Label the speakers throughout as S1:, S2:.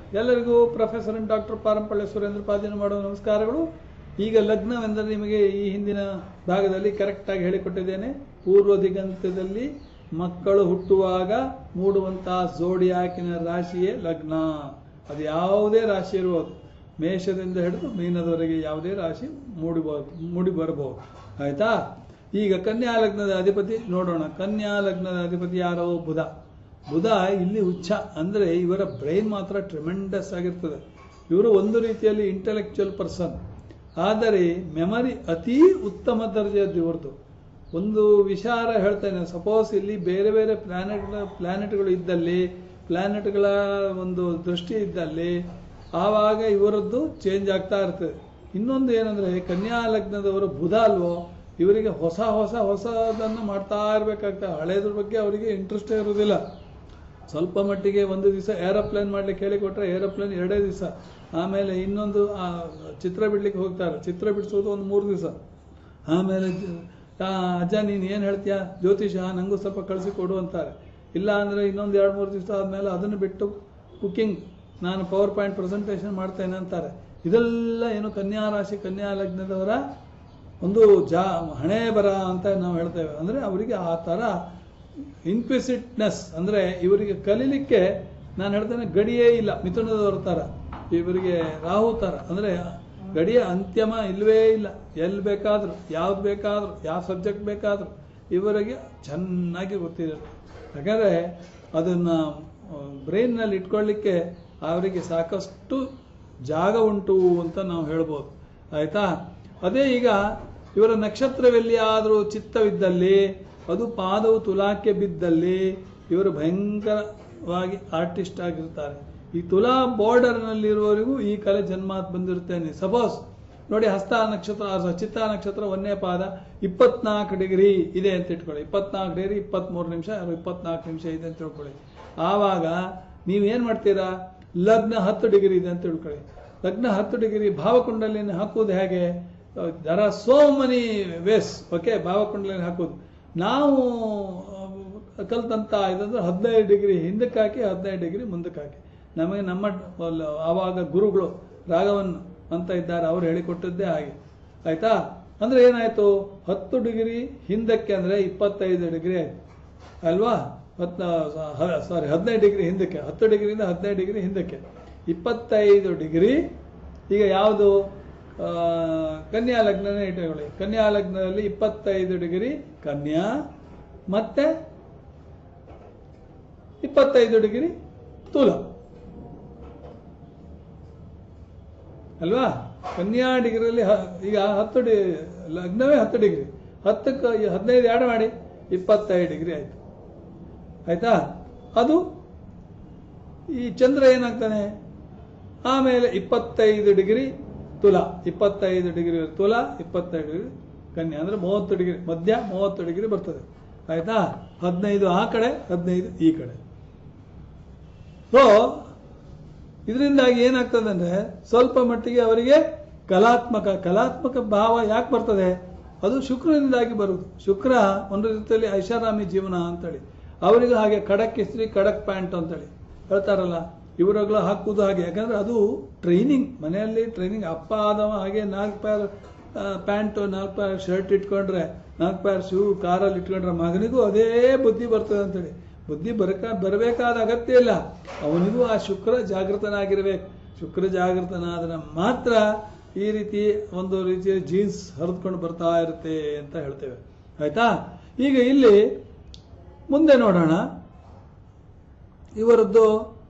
S1: ಎಲ್ಲರಿಗೂ professor doctor Parampalli Surendra ಪಾದಿನ ಮಾಡುವ ನಮಸ್ಕಾರಗಳು ಈಗ ಲಗ್ನವೆಂದರೆ ನಿಮಗೆ ಈ ಹಿಂದಿನ ಭಾಗದಲ್ಲಿ ಕರೆಕ್ಟಾಗಿ ಹೇಳಿಕೊಟ್ಟಿದ್ದೇನೆ ಪೂರ್ವ ದಿಗಂತದಲ್ಲಿ ಮಕ್ಕಳು ಹುಟ್ಟುವಾಗ ಮೂಡುವಂತಹ ಜೋಡಿಯಾಕಿನ ರಾಶಿಯೇ ಲಗ್ನ ಅದು ಯಾವುದೇ ರಾಶಿ ಇರ್ಬೋದು ಮೇಷದಿಂದ ಹಿಡಿದು ಮೀನದವರೆಗೆ ಯಾವುದೇ ರಾಶಿ ಮೂಡಿಬಹುದು ಮೂಡಿ ಬರಬಹುದು ಆಯ್ತಾ ಈಗ ಕನ್ಯಾ ಲಗ್ನದ ಅಧಿಪತಿ ನೋಡೋಣ ಕನ್ಯಾ ಲಗ್ನದ ಅಧಿಪತಿ ಯಾರೋ ಬುಧ ಬುಧ ಇಲ್ಲಿ ಉಚ್ಚ ಅಂದರೆ ಇವರ ಬ್ರೈನ್ ಮಾತ್ರ ಟ್ರಿಮೆಂಡಸ್ ಆಗಿರ್ತದೆ ಇವರು ಒಂದು ರೀತಿಯಲ್ಲಿ ಇಂಟೆಲೆಕ್ಚುಯಲ್ ಪರ್ಸನ್ ಆದರೆ ಮೆಮರಿ ಅತೀ ಉತ್ತಮ ದರ್ಜೆಯದ್ದು ಇವ್ರದ್ದು ಒಂದು ವಿಚಾರ ಹೇಳ್ತೇನೆ ಸಪೋಸ್ ಇಲ್ಲಿ ಬೇರೆ ಬೇರೆ ಪ್ಲಾನೆಟ್ಗಳ ಪ್ಲಾನೆಟ್ಗಳು ಇದ್ದಲ್ಲಿ ಪ್ಲಾನೆಟ್ಗಳ ಒಂದು ದೃಷ್ಟಿ ಇದ್ದಲ್ಲಿ ಆವಾಗ ಇವರದ್ದು ಚೇಂಜ್ ಆಗ್ತಾ ಇರ್ತದೆ ಇನ್ನೊಂದು ಏನಂದ್ರೆ ಕನ್ಯಾ ಲಗ್ನದವರು ಬುಧ ಅಲ್ವೋ ಇವರಿಗೆ ಹೊಸ ಹೊಸ ಹೊಸದನ್ನು ಮಾಡ್ತಾ ಇರಬೇಕಾಗ್ತದೆ ಹಳೇದ್ರ ಬಗ್ಗೆ ಅವರಿಗೆ ಇಂಟ್ರೆಸ್ಟೇ ಇರೋದಿಲ್ಲ ಸ್ವಲ್ಪ ಮಟ್ಟಿಗೆ ಒಂದು ದಿವಸ ಏರೋಪ್ಲೇನ್ ಮಾಡ್ಲಿಕ್ಕೆ ಹೇಳಿಕೊಟ್ರೆ ಏರೋಪ್ಲೇನ್ ಎರಡೇ ದಿವಸ ಆಮೇಲೆ ಇನ್ನೊಂದು ಆ, ಚಿತ್ರ ಬಿಡ್ಲಿಕ್ಕೆ ಹೋಗ್ತಾರೆ ಚಿತ್ರ ಬಿಡಿಸೋದು ಒಂದು ಮೂರು ದಿವಸ ಆಮೇಲೆ ಜ- ಆ, ಅಜ್ಜ ನೀನು ಏನು ಹೇಳ್ತೀಯ ಜ್ಯೋತಿಷ ನಂಗೂ ಸ್ವಲ್ಪ ಕಳಿಸಿಕೊಡು ಅಂತಾರೆ ಇಲ್ಲ ಅಂದರೆ ಇನ್ನೊಂದು ಎರಡು ಮೂರು ದಿವಸ ಆದಮೇಲೆ ಅದನ್ನು ಬಿಟ್ಟು ಕುಕಿಂಗ್ ನಾನು ಪವರ್ ಪಾಯಿಂಟ್ ಪ್ರೆಸೆಂಟೇಷನ್ ಮಾಡ್ತೇನೆ ಅಂತಾರೆ ಇದೆಲ್ಲ ಏನು ಕನ್ಯಾ ರಾಶಿ ಕನ್ಯಾ ಲಗ್ನದವರ ಒಂದು ಜಾ ಹಣೆ ಬರ ಅಂತ ನಾವು ಹೇಳ್ತೇವೆ ಅಂದರೆ ಅವರಿಗೆ ಆ ಥರ ಇನ್ಕ್ವಿಸಿಟ್ನೆಸ್ ಅಂದರೆ ಇವರಿಗೆ ಕಲೀಲಿಕ್ಕೆ ನಾನು ಹೇಳ್ತೇನೆ ಗಡಿಯೇ ಇಲ್ಲ ಮಿಥುನದವರ ಥರ ಇವರಿಗೆ ರಾಹು ಥರ ಅಂದರೆ ಗಡಿಯ ಅಂತ್ಯಮ ಇಲ್ಲವೇ ಇಲ್ಲ ಎಲ್ಲಿ ಬೇಕಾದರೂ ಯಾವ್ದು ಬೇಕಾದರೂ ಯಾವ ಸಬ್ಜೆಕ್ಟ್ ಬೇಕಾದರೂ ಇವರಿಗೆ ಚೆನ್ನಾಗಿ ಗೊತ್ತಿದೆ ಯಾಕಂದರೆ ಅದನ್ನು ಬ್ರೈನ್ನಲ್ಲಿ ಇಟ್ಕೊಳ್ಳಿಕ್ಕೆ ಅವರಿಗೆ ಸಾಕಷ್ಟು ಜಾಗ ಉಂಟು ಅಂತ ನಾವು ಹೇಳ್ಬೋದು ಆಯ್ತಾ ಅದೇ ಈಗ ಇವರ ನಕ್ಷತ್ರವೆಲ್ಲಿಯಾದರೂ ಚಿತ್ತವಿದ್ದಲ್ಲಿ ಅದು ಪಾದವು ತುಲಾಕ್ಕೆ ಬಿದ್ದಲ್ಲಿ ಇವರು ಭಯಂಕರವಾಗಿ ಆರ್ಟಿಸ್ಟ್ ಆಗಿರ್ತಾರೆ ಈ ತುಲಾ ಬಾರ್ಡರ್ನಲ್ಲಿರುವವರಿಗೂ ಈ ಕಲೆ ಜನ್ಮಾತ್ ಬಂದಿರುತ್ತೇನೆ ಸಪೋಸ್ ನೋಡಿ ಹಸ್ತ ನಕ್ಷತ್ರ ಆ ಚಿತ್ತ ನಕ್ಷತ್ರ ಒಂದೇ ಪಾದ ಇಪ್ಪತ್ನಾಲ್ಕು ಡಿಗ್ರಿ ಇದೆ ಅಂತ ಇಟ್ಕೊಳ್ಳಿ ಇಪ್ಪತ್ನಾಲ್ಕು ಡಿಗ್ರಿ ಇಪ್ಪತ್ಮೂರು ನಿಮಿಷ ಇಪ್ಪತ್ನಾಲ್ಕು ನಿಮಿಷ ಇದೆ ಅಂತ ತಿಳ್ಕೊಳ್ಳಿ ಆವಾಗ ನೀವೇನ್ ಮಾಡ್ತೀರಾ ಲಗ್ನ ಹತ್ತು ಡಿಗ್ರಿ ಇದೆ ಅಂತ ತಿಳ್ಕೊಳ್ಳಿ ಲಗ್ನ ಹತ್ತು ಡಿಗ್ರಿ ಭಾವಕುಂಡಲಿನ ಹಾಕುವುದು ಹೇಗೆ ದರ ಸೋ ಮನಿ ವೇಸ್ ಓಕೆ ಭಾವಕುಂಡಲಿನ ಹಾಕುವುದು ನಾವು ಆ, ಕಲ್ತಂತ ಇದಂದ್ರೆ ಹದಿನೈದು ಡಿಗ್ರಿ ಹಿಂದಕ್ಕೆ ಹಾಕಿ ಹದಿನೈದು ಡಿಗ್ರಿ ಮುಂದಕ್ಕೆ ಹಾಕಿ ನಮಗೆ ನಮ್ಮ ಅಲ್ಲ, ಆವಾಗ ಗುರುಗಳು ರಾಘವನ್ ಅಂತ ಇದ್ದಾರೆ ಅವ್ರು ಹೇಳಿಕೊಟ್ಟದ್ದೇ ಹಾಗೆ ಆಯ್ತಾ ಅಂದ್ರೆ ಏನಾಯ್ತು ಹತ್ತು ಡಿಗ್ರಿ ಹಿಂದಕ್ಕೆ ಅಂದ್ರೆ ಇಪ್ಪತ್ತೈದು ಡಿಗ್ರಿ ಆಯ್ತು ಅಲ್ವಾ ಹತ್ ಸಾರಿ ಹದಿನೈದು ಡಿಗ್ರಿ ಹಿಂದಕ್ಕೆ ಹತ್ತು ಡಿಗ್ರಿಯಿಂದ ಹದಿನೈದು ಡಿಗ್ರಿ ಹಿಂದಕ್ಕೆ ಇಪ್ಪತ್ತೈದು ಡಿಗ್ರಿ ಈಗ ಯಾವುದು ಆ, ಕನ್ಯಾ ಲಗ್ನನೇ ಇಟ್ಟುಕೊಳ್ಳಿ ಕನ್ಯಾ ಲಗ್ನದಲ್ಲಿ ಇಪ್ಪತ್ತೈದು ಡಿಗ್ರಿ ಕನ್ಯಾ ಮತ್ತೆ ಇಪ್ಪತ್ತೈದು ಡಿಗ್ರಿ ತುಲ ಅಲ್ವಾ ಕನ್ಯಾ ಡಿಗ್ರಿಯಲ್ಲಿ ಹ- ಈಗ ಹತ್ತು ಡಿ ಲಗ್ನವೇ ಹತ್ತು ಡಿಗ್ರಿ ಹತ್ತಕ್ಕೆ ಈ ಹದಿನೈದು ಎರಡು ಮಾಡಿ ಇಪ್ಪತ್ತೈದು ಡಿಗ್ರಿ ಆಯ್ತು ಆಯ್ತಾ ಅದು ಈ ಚಂದ್ರ ಏನಾಗ್ತಾನೆ ಆಮೇಲೆ ಇಪ್ಪತ್ತೈದು ಡಿಗ್ರಿ ತುಲ ಇಪ್ಪತ್ತೈದು ಡಿಗ್ರಿ ತುಲ ಇಪ್ಪತ್ತೈದು ಡಿಗ್ರಿ ಕನ್ಯಾ ಅಂದ್ರೆ ಮೂವತ್ತು ಡಿಗ್ರಿ ಮಧ್ಯ ಮೂವತ್ತು ಡಿಗ್ರಿ ಬರ್ತದೆ ಆಯ್ತಾ ಹದಿನೈದು ಆ ಕಡೆ ಹದಿನೈದು ಈ ಕಡೆ ಸೊ ಇದರಿಂದಾಗಿ ಏನಾಗ್ತದೆ ಅಂದ್ರೆ ಸ್ವಲ್ಪ ಮಟ್ಟಿಗೆ ಅವರಿಗೆ ಕಲಾತ್ಮಕ ಕಲಾತ್ಮಕ ಭಾವ ಯಾಕೆ ಬರ್ತದೆ ಅದು ಶುಕ್ರನಿಂದಾಗಿ ಬರುವುದು ಶುಕ್ರ ಒಂದು ರೀತಿಯಲ್ಲಿ ಐಷಾರಾಮಿ ಜೀವನ ಅಂತೇಳಿ ಅವರಿಗೆ ಹಾಗೆ ಖಡಕ್ ಇಸ್ತ್ರಿ ಖಡಕ್ ಪ್ಯಾಂಟ್ ಅಂತೇಳಿ ಹೇಳ್ತಾರಲ್ಲ ಇವರುಗಳು ಹಾಕುವುದು ಹಾಗೆ ಯಾಕಂದ್ರೆ ಅದು ಟ್ರೈನಿಂಗ್ ಮನೆಯಲ್ಲಿ ಟ್ರೈನಿಂಗ್ ಅಪ್ಪ ಆದವ ಹಾಗೆ ನಾಲ್ಕು ಪ್ಯಾರ್ ಪ್ಯಾಂಟು ನಾಲ್ಕು ಪ್ಯಾರ್ ಶರ್ಟ್ ಇಟ್ಕೊಂಡ್ರೆ ನಾಲ್ಕು ಪ್ಯಾರ್ ಶೂ ಕಾರಲ್ಲಿ ಇಟ್ಕೊಂಡ್ರೆ ಮಗನಿಗೂ ಅದೇ ಬುದ್ಧಿ ಬರ್ತದೆ ಅಂತೇಳಿ ಬುದ್ಧಿ ಬರಕ ಬರಬೇಕಾದ ಅಗತ್ಯ ಇಲ್ಲ ಅವನಿಗೂ ಆ ಶುಕ್ರ ಜಾಗೃತನಾಗಿರ್ಬೇಕು ಶುಕ್ರ ಜಾಗೃತನಾದ್ರೆ ಮಾತ್ರ ಈ ರೀತಿ ಒಂದು ರೀತಿಯ ಜೀನ್ಸ್ ಹರಿದುಕೊಂಡು ಬರ್ತಾ ಇರುತ್ತೆ ಅಂತ ಹೇಳ್ತೇವೆ ಆಯ್ತಾ ಈಗ ಇಲ್ಲಿ ಮುಂದೆ ನೋಡೋಣ ಇವರದ್ದು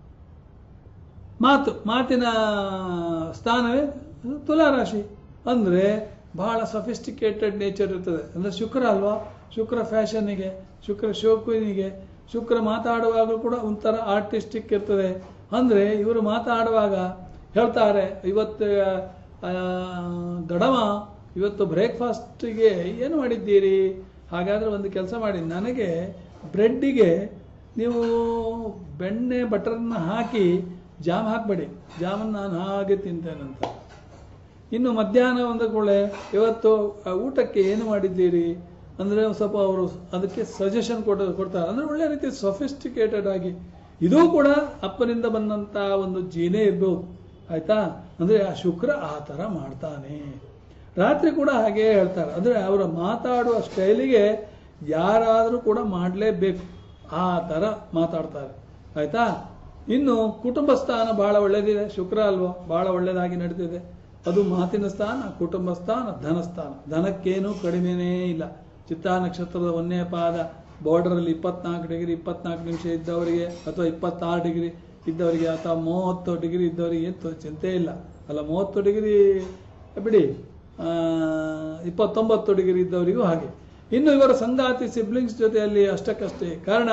S1: ಮಾತು ಮಾತಿನ ಸ್ಥಾನವೇ ತುಲಾರಾಶಿ ಅಂದ್ರೆ ಬಹಳ ಸಫಿಸ್ಟಿಕೇಟೆಡ್ ನೇಚರ್ ಇರ್ತದೆ ಅಂದ್ರೆ ಶುಕ್ರ ಅಲ್ವಾ ಶುಕ್ರ ಫ್ಯಾಷನ್ನಿಗೆ ಶುಕ್ರ ಶೋಕಿನಿಗೆ ಶುಕ್ರ ಮಾತಾಡುವಾಗ ಕೂಡ ಒಂಥರ ಆರ್ಟಿಸ್ಟಿಕ್ ಇರ್ತದೆ ಅಂದ್ರೆ ಇವರು ಮಾತಾಡುವಾಗ ಹೇಳ್ತಾರೆ ಇವತ್ತು ಆ, ದಡವ ಇವತ್ತು ಬ್ರೇಕ್ಫಾಸ್ಟಿಗೆ ಏನು ಮಾಡಿದ್ದೀರಿ ಹಾಗಾದ್ರೆ ಒಂದು ಕೆಲಸ ಮಾಡಿ ನನಗೆ ಬ್ರೆಡ್ಡಿಗೆ ನೀವು ಬೆಣ್ಣೆ ಬಟರ್ನ ಹಾಕಿ ಜಾಮ್ ಹಾಕಬೇಡಿ ಜಾಮನ್ನು ನಾನು ಹಾಗೆ ತಿಂತೇನಂತ ಇನ್ನು ಮಧ್ಯಾಹ್ನ ಒಂದು ಕೂಡಲೇ ಇವತ್ತು ಆ ಊಟಕ್ಕೆ ಏನು ಮಾಡಿದ್ದೀರಿ ಅಂದರೆ ಸ್ವಲ್ಪ ಅವರು ಅದಕ್ಕೆ ಸಜೆಷನ್ ಕೊಡ ಕೊಡ್ತಾರೆ ಅಂದರೆ ಒಳ್ಳೆ ರೀತಿ ಸೊಫಿಸ್ಟಿಕೇಟೆಡ್ ಆಗಿ ಇದೂ ಕೂಡ ಅಪ್ಪನಿಂದ ಬಂದಂತ ಒಂದು ಜೀನೇ ಇರ್ಬೋದು ಆಯ್ತಾ ಅಂದ್ರೆ ಆ ಶುಕ್ರ ಆ ತರ ಮಾಡ್ತಾನೆ ರಾತ್ರಿ ಕೂಡ ಹಾಗೆ ಹೇಳ್ತಾರೆ ಅಂದ್ರೆ ಅವರ ಮಾತಾಡುವ ಸ್ಟೈಲಿಗೆ ಯಾರಾದರೂ ಕೂಡ ಮಾಡಲೇಬೇಕು ಆ ತರ ಮಾತಾಡ್ತಾರೆ ಆಯ್ತಾ ಇನ್ನು ಕುಟುಂಬ ಸ್ಥಾನ ಬಹಳ ಒಳ್ಳೇದಿದೆ ಶುಕ್ರ ಅಲ್ವಾ ಬಹಳ ಒಳ್ಳೇದಾಗಿ ನಡೀತಿದೆ ಅದು ಮಾತಿನ ಸ್ಥಾನ ಕುಟುಂಬ ಸ್ಥಾನ ಧನಸ್ಥಾನ ಧನಕ್ಕೇನು ಕಡಿಮೆನೇ ಇಲ್ಲ ಚಿತ್ತಾ ನಕ್ಷತ್ರದ ಒಂದನೇ ಪಾದ ಬಾರ್ಡರ್ ಅಲ್ಲಿ ಇಪ್ಪತ್ನಾಲ್ಕು ಡಿಗ್ರಿ ಇಪ್ಪತ್ನಾಲ್ಕು ನಿಮಿಷ ಇದ್ದವರಿಗೆ ಅಥವಾ ಇಪ್ಪತ್ತಾರು ಡಿಗ್ರಿ ಇದ್ದವರಿಗೆ ಅಥವಾ ಮೂವತ್ತು ಡಿಗ್ರಿ ಇದ್ದವರಿಗೆ ಏನು ಚಿಂತೆ ಇಲ್ಲ ಅಲ್ಲ ಮೂವತ್ತು ಡಿಗ್ರಿ ಬಿಡಿ ಆ, ಇಪ್ಪತ್ತೊಂಬತ್ತು ಡಿಗ್ರಿ ಇದ್ದವರಿಗೂ ಹಾಗೆ ಇನ್ನು ಇವರ ಸಂಗಾತಿ ಸಿಬ್ಲಿಂಗ್ಸ್ ಜೊತೆಯಲ್ಲಿ ಅಷ್ಟಕ್ಕಷ್ಟೇ ಕಾರಣ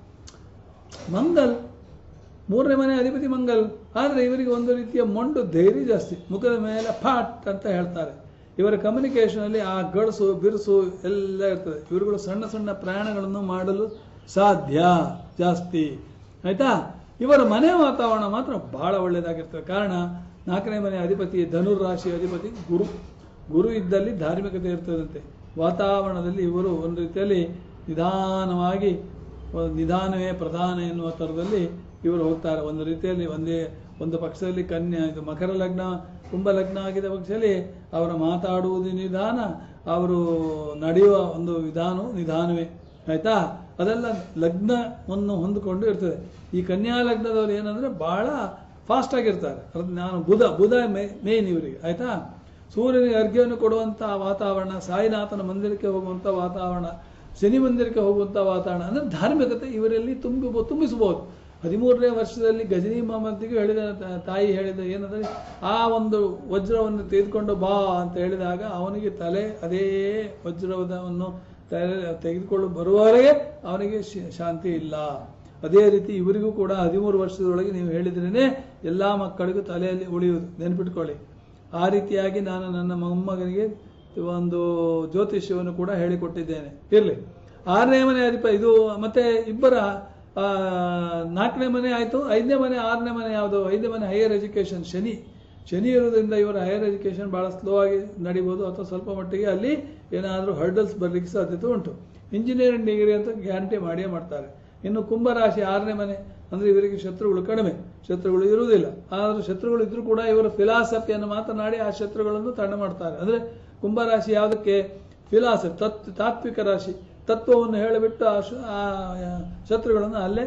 S1: ಮಂಗಲ್ ಮೂರನೇ ಮನೆ ಅಧಿಪತಿ ಮಂಗಲ್ ಆದರೆ ಇವರಿಗೆ ಒಂದು ರೀತಿಯ ಮೊಂಡು ಧೈರ್ಯ ಜಾಸ್ತಿ ಮುಖದ ಮೇಲೆ ಫಾಟ್ ಅಂತ ಹೇಳ್ತಾರೆ ಇವರ ಕಮ್ಯುನಿಕೇಶನ್ ಅಲ್ಲಿ ಆ ಗಡಸು ಬಿರುಸು ಎಲ್ಲ ಇರ್ತದೆ ಇವರುಗಳು ಸಣ್ಣ ಸಣ್ಣ ಪ್ರಯಾಣಗಳನ್ನು ಮಾಡಲು ಸಾಧ್ಯ ಜಾಸ್ತಿ ಆಯ್ತಾ ಇವರ ಮನೆ ವಾತಾವರಣ ಮಾತ್ರ ಬಹಳ ಒಳ್ಳೆಯದಾಗಿರ್ತದೆ ಕಾರಣ ನಾಲ್ಕನೇ ಮನೆ ಅಧಿಪತಿ ಧನುರ್ ರಾಶಿ ಅಧಿಪತಿ ಗುರು ಗುರು ಇದ್ದಲ್ಲಿ ಧಾರ್ಮಿಕತೆ ಇರ್ತದಂತೆ ವಾತಾವರಣದಲ್ಲಿ ಇವರು ಒಂದು ರೀತಿಯಲ್ಲಿ ನಿಧಾನವಾಗಿ ಒಂದು ನಿಧಾನವೇ ಪ್ರಧಾನ ಎನ್ನುವ ಥರದಲ್ಲಿ ಇವರು ಹೋಗ್ತಾರೆ ಒಂದು ರೀತಿಯಲ್ಲಿ ಒಂದೇ ಒಂದು ಪಕ್ಷದಲ್ಲಿ ಕನ್ಯಾ ಇದು ಮಕರ ಲಗ್ನ ಕುಂಭ ಲಗ್ನ ಆಗಿದ ಪಕ್ಷದಲ್ಲಿ ಅವರ ಮಾತಾಡುವುದು ನಿಧಾನ ಅವರು ನಡೆಯುವ ಒಂದು ವಿಧಾನವು ನಿಧಾನವೇ ಆಯ್ತಾ ಅದೆಲ್ಲ ಲಗ್ನವನ್ನು ಹೊಂದಿಕೊಂಡು ಇರ್ತದೆ ಈ ಕನ್ಯಾ ಲಗ್ನದವರು ಏನಂದ್ರೆ ಬಹಳ ಫಾಸ್ಟ್ ಆಗಿರ್ತಾರೆ ಅದು ನಾನು ಬುಧ ಬುಧ ಮೇನ್ ಇವರಿಗೆ ಆಯ್ತಾ ಸೂರ್ಯನಿಗೆ ಅರ್ಘ್ಯವನ್ನು ಕೊಡುವಂತ ವಾತಾವರಣ ಸಾಯಿನಾಥನ ಮಂದಿರಕ್ಕೆ ಹೋಗುವಂತ ವಾತಾವರಣ ಶನಿ ಮಂದಿರಕ್ಕೆ ಹೋಗುವಂತ ವಾತಾವರಣ ಅಂದ್ರೆ ಧಾರ್ಮಿಕತೆ ಇವರಲ್ಲಿ ತುಂಬಿ ತುಂಬಿಸಬಹುದು ಹದಿಮೂರನೇ ವರ್ಷದಲ್ಲಿ ಗಜನಿ ಮಹಮ್ಮದಿಗೆ ಹೇಳಿದ ತ- ತಾಯಿ ಹೇಳಿದ ಏನಂದ್ರೆ ಆ ಒಂದು ವಜ್ರವನ್ನು ತೆಗೆದುಕೊಂಡು ಬಾ ಅಂತ ಹೇಳಿದಾಗ ಅವನಿಗೆ ತಲೆ ಅದೇ ವಜ್ರವನ್ನು ತಲೆ ತೆಗೆದುಕೊಂಡು ಬರುವವರೆಗೆ ಅವನಿಗೆ ಶಿ- ಶಾಂತಿ ಇಲ್ಲ ಅದೇ ರೀತಿ ಇವರಿಗೂ ಕೂಡ ಹದಿಮೂರು ವರ್ಷದೊಳಗೆ ನೀವು ಹೇಳಿದ್ರೇನೆ ಎಲ್ಲಾ ಮಕ್ಕಳಿಗೂ ತಲೆಯಲ್ಲಿ ಉಳಿಯುವುದು ನೆನ್ಪಿಟ್ಕೊಳ್ಳಿ ಆ ರೀತಿಯಾಗಿ ನಾನು ನನ್ನ ಮೊಮ್ಮಗನಿಗೆ ಒಂದು ಜ್ಯೋತಿಷ್ಯವನ್ನು ಕೂಡ ಹೇಳಿಕೊಟ್ಟಿದ್ದೇನೆ ಇರಲಿ ಆರನೇ ಮನೆ ಅಧಿಪ ಇದು ಮತ್ತೆ ಇಬ್ಬರ ಆ, ನಾಲ್ಕನೇ ಮನೆ ಆಯ್ತು ಐದನೇ ಮನೆ ಆರನೇ ಮನೆ ಯಾವುದು ಐದನೇ ಮನೆ ಹೈಯರ್ ಎಜುಕೇಶನ್ ಶನಿ ಶನಿ ಇರೋದ್ರಿಂದ ಇವರ ಹೈಯರ್ ಎಜುಕೇಶನ್ ಬಹಳ ಸ್ಲೋ ಆಗಿ ನಡಿಬೋದು ಅಥವಾ ಸ್ವಲ್ಪ ಮಟ್ಟಿಗೆ ಅಲ್ಲಿ ಏನಾದರೂ ಹರ್ಡಲ್ಸ್ ಬರ್ಲಿಕ್ಕೆ ಸಾಧ್ಯತೆ ಉಂಟು ಇಂಜಿನಿಯರಿಂಗ್ ಡಿಗ್ರಿ ಅಂತ ಗ್ಯಾರಂಟಿ ಮಾಡಿಯೇ ಮಾಡ್ತಾರೆ ಇನ್ನು ಕುಂಭರಾಶಿ ಆರನೇ ಮನೆ ಅಂದ್ರೆ ಇವರಿಗೆ ಶತ್ರುಗಳು ಕಡಿಮೆ ಶತ್ರುಗಳು ಇರುವುದಿಲ್ಲ ಆದ್ರೆ ಶತ್ರುಗಳು ಇದ್ರೂ ಕೂಡ ಇವರ ಫಿಲಾಸಫಿಯನ್ನು ಮಾತನಾಡಿ ಆ ಶತ್ರುಗಳನ್ನು ತಣ್ಣ ಮಾಡ್ತಾರೆ ಅಂದ್ರೆ ಕುಂಭರಾಶಿ ಯಾವುದಕ್ಕೆ ಫಿಲಾಸಫಿ ತತ್ ತಾತ್ವಿಕ ರಾಶಿ ತತ್ವವನ್ನು ಹೇಳಿಬಿಟ್ಟು ಆ ಶ- ಆ ಶತ್ರುಗಳನ್ನು ಅಲ್ಲೇ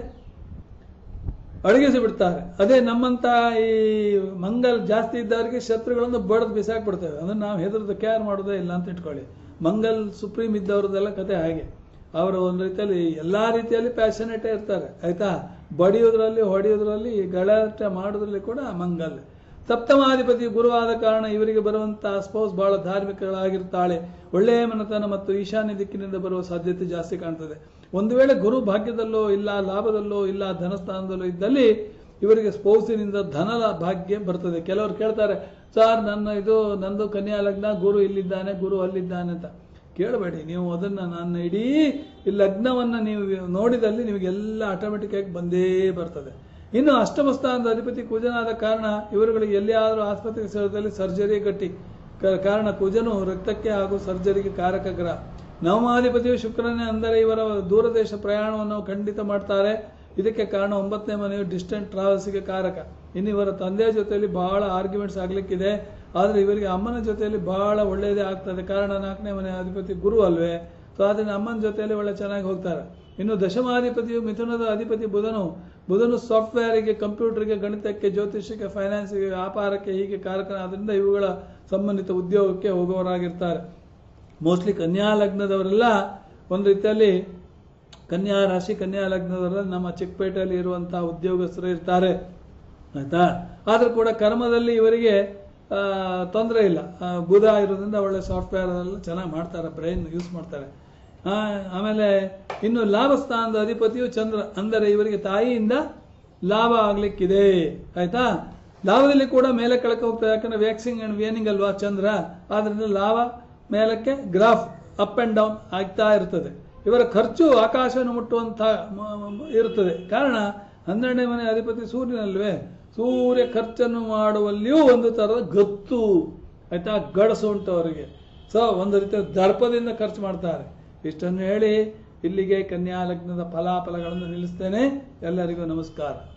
S1: ಅಡಗಿಸಿ ಬಿಡ್ತಾರೆ ಅದೇ ನಮ್ಮಂತ ಈ ಮಂಗಲ್ ಜಾಸ್ತಿ ಇದ್ದವರಿಗೆ ಶತ್ರುಗಳನ್ನು ಬಡದು ಬಿಸಾಕ್ಬಿಡ್ತೇವೆ ಅಂದ್ರೆ ನಾವು ಹೆದರ್ದು ಕೇರ್ ಮಾಡೋದೇ ಇಲ್ಲ ಅಂತ ಇಟ್ಕೊಳ್ಳಿ ಮಂಗಲ್ ಸುಪ್ರೀಂ ಇದ್ದವ್ರದ್ದೆಲ್ಲ ಕತೆ ಹಾಗೆ ಅವರು ಒಂದು ರೀತಿಯಲ್ಲಿ ಎಲ್ಲಾ ರೀತಿಯಲ್ಲಿ ಪ್ಯಾಷನೇಟೇ ಇರ್ತಾರೆ ಆಯ್ತಾ ಬಡಿಯೋದ್ರಲ್ಲಿ ಹೊಡೆಯೋದ್ರಲ್ಲಿ ಗಲಾಟೆ ಮಾಡೋದ್ರಲ್ಲಿ ಕೂಡ ಮಂಗಲ್ ಸಪ್ತಮಾಧಿಪತಿ ಗುರುವಾದ ಕಾರಣ ಇವರಿಗೆ ಬರುವಂತಹ ಸ್ಪೌಸ್ ಬಹಳ ಧಾರ್ಮಿಕಗಳಾಗಿರ್ತಾಳೆ ಒಳ್ಳೆಯ ಮನತನ ಮತ್ತು ಈಶಾನ್ಯ ದಿಕ್ಕಿನಿಂದ ಬರುವ ಸಾಧ್ಯತೆ ಜಾಸ್ತಿ ಕಾಣ್ತದೆ ಒಂದು ವೇಳೆ ಗುರು ಭಾಗ್ಯದಲ್ಲೋ ಇಲ್ಲ ಲಾಭದಲ್ಲೋ ಇಲ್ಲ ಧನಸ್ಥಾನದಲ್ಲೋ ಇದ್ದಲ್ಲಿ ಇವರಿಗೆ ಸ್ಪೌಸಿನಿಂದ ಧನ ಭಾಗ್ಯ ಬರ್ತದೆ ಕೆಲವರು ಕೇಳ್ತಾರೆ ಸರ್ ನನ್ನ ಇದು ನಂದು ಕನ್ಯಾ ಲಗ್ನ ಗುರು ಇಲ್ಲಿದ್ದಾನೆ ಗುರು ಅಲ್ಲಿದ್ದಾನೆ ಅಂತ ಕೇಳಬೇಡಿ ನೀವು ಅದನ್ನ ನನ್ನ ಇಡೀ ಈ ಲಗ್ನವನ್ನ ನೀವು ನೋಡಿದಲ್ಲಿ ನಿಮಗೆಲ್ಲ ಆಟೋಮೆಟಿಕ್ ಆಗಿ ಬಂದೇ ಬರ್ತದೆ ಇನ್ನು ಅಷ್ಟಮ ಸ್ಥಾನದ ಅಧಿಪತಿ ಕುಜನಾದ ಕಾರಣ ಇವರುಗಳಿಗೆ ಎಲ್ಲಿಯಾದರೂ ಆಸ್ಪತ್ರೆ ಸ್ಥಳದಲ್ಲಿ ಸರ್ಜರಿ ಗಟ್ಟಿ ಕ- ಕಾರಣ ಕುಜನು ರಕ್ತಕ್ಕೆ ಹಾಗೂ ಸರ್ಜರಿಗೆ ಕಾರಕ ಗ್ರಹ ನವಮಾಧಿಪತಿಯು ಶುಕ್ರನೇ ಅಂದರೆ ಇವರ ದೂರದೇಶ ಪ್ರಯಾಣವನ್ನು ಖಂಡಿತ ಮಾಡ್ತಾರೆ ಇದಕ್ಕೆ ಕಾರಣ ಒಂಬತ್ತನೇ ಮನೆಯು ಡಿಸ್ಟೆಂಟ್ ಟ್ರಾವೆಲ್ಸ್ಗೆ ಕಾರಕ ಇನ್ನು ಇವರ ತಂದೆಯ ಜೊತೆಯಲ್ಲಿ ಬಹಳ ಆರ್ಗ್ಯುಮೆಂಟ್ಸ್ ಆಗ್ಲಿಕ್ಕಿದೆ ಆದ್ರೆ ಇವರಿಗೆ ಅಮ್ಮನ ಜೊತೆಯಲ್ಲಿ ಬಹಳ ಒಳ್ಳೆಯದೇ ಆಗ್ತದೆ ಕಾರಣ ನಾಲ್ಕನೇ ಮನೆ ಅಧಿಪತಿ ಗುರು ಅಲ್ವೇ ಸೊ ಅದನ್ನ ಅಮ್ಮನ ಜೊತೆಯಲ್ಲಿ ಒಳ್ಳೆ ಚೆನ್ನಾಗಿ ಹೋಗ್ತಾರೆ ಇನ್ನು ದಶಮಾಧಿಪತಿಯು ಮಿಥುನದ ಅಧಿಪತಿ ಬುಧನು ಬುಧನು ಸಾಫ್ಟ್ವೇರಿಗೆ ಕಂಪ್ಯೂಟರ್ಗೆ ಗಣಿತಕ್ಕೆ ಜ್ಯೋತಿಷ್ಯಕ್ಕೆ ಫೈನಾನ್ಸ್ಗೆ ವ್ಯಾಪಾರಕ್ಕೆ ಹೀಗೆ ಕಾರಕನಾದ್ರಿಂದ ಇವುಗಳ ಸಂಬಂಧಿತ ಉದ್ಯೋಗಕ್ಕೆ ಹೋಗುವವರಾಗಿರ್ತಾರೆ ಮೋಸ್ಟ್ಲಿ ಕನ್ಯಾ ಲಗ್ನದವರೆಲ್ಲ ಒಂದು ರೀತಿಯಲ್ಲಿ ಕನ್ಯಾ ರಾಶಿ ಕನ್ಯಾ ಲಗ್ನದವರೆಲ್ಲ ನಮ್ಮ ಚಿಕ್ಕಪೇಟೆಯಲ್ಲಿ ಇರುವಂತಹ ಉದ್ಯೋಗಸ್ಥರು ಇರ್ತಾರೆ ಆಯ್ತಾ ಆದ್ರೂ ಕೂಡ ಕರ್ಮದಲ್ಲಿ ಇವರಿಗೆ ತೊಂದರೆ ಇಲ್ಲ ಆ, ಬುಧ ಇರೋದ್ರಿಂದ ಒಳ್ಳೆ ಸಾಫ್ಟ್ವೇರ್ ಎಲ್ಲ ಚೆನ್ನಾಗಿ ಮಾಡ್ತಾರೆ ಬ್ರೈನ್ ಯೂಸ್ ಮಾಡ್ತಾರೆ ಆ, ಆಮೇಲೆ ಇನ್ನು ಲಾಭ ಸ್ಥಾನದ ಅಧಿಪತಿಯು ಚಂದ್ರ ಅಂದರೆ ಇವರಿಗೆ ತಾಯಿಯಿಂದ ಲಾಭ ಆಗ್ಲಿಕ್ಕಿದೆ ಆಯ್ತಾ ಲಾಭದಲ್ಲಿ ಕೂಡ ಮೇಲೆ ಕೆಳಕ್ಕೆ ಹೋಗ್ತದೆ ಯಾಕಂದ್ರೆ ವ್ಯಾಕ್ಸಿಂಗ್ ಅಂಡ್ ವೇನಿಂಗ್ ಅಲ್ವಾ ಚಂದ್ರ ಆದ್ರಿಂದ ಲಾಭ ಮೇಲಕ್ಕೆ ಗ್ರಾಫ್ ಅಪ್ ಅಂಡ್ ಡೌನ್ ಆಗ್ತಾ ಇರ್ತದೆ ಇವರ ಖರ್ಚು ಆಕಾಶವನ್ನು ಮುಟ್ಟುವಂತ ಮ- ಮ- ಇರುತ್ತದೆ ಕಾರಣ ಹನ್ನೆರಡನೇ ಮನೆ ಅಧಿಪತಿ ಸೂರ್ಯನಲ್ವೇ ಸೂರ್ಯ ಖರ್ಚನ್ನು ಮಾಡುವಲ್ಲಿಯೂ ಒಂದು ತರದ ಗತ್ತು ಆಯ್ತಾ ಗಡಸು ಉಂಟು ಅವರಿಗೆ ಸೊ ಒಂದು ರೀತಿಯ ದರ್ಪದಿಂದ ಖರ್ಚು ಮಾಡ್ತಾರೆ ಇಷ್ಟನ್ನು ಹೇಳಿ ಇಲ್ಲಿಗೆ ಕನ್ಯಾ ಲಗ್ನದ ಫಲಾಫಲಗಳನ್ನು ನಿಲ್ಲಿಸ್ತೇನೆ ಎಲ್ಲರಿಗೂ ನಮಸ್ಕಾರ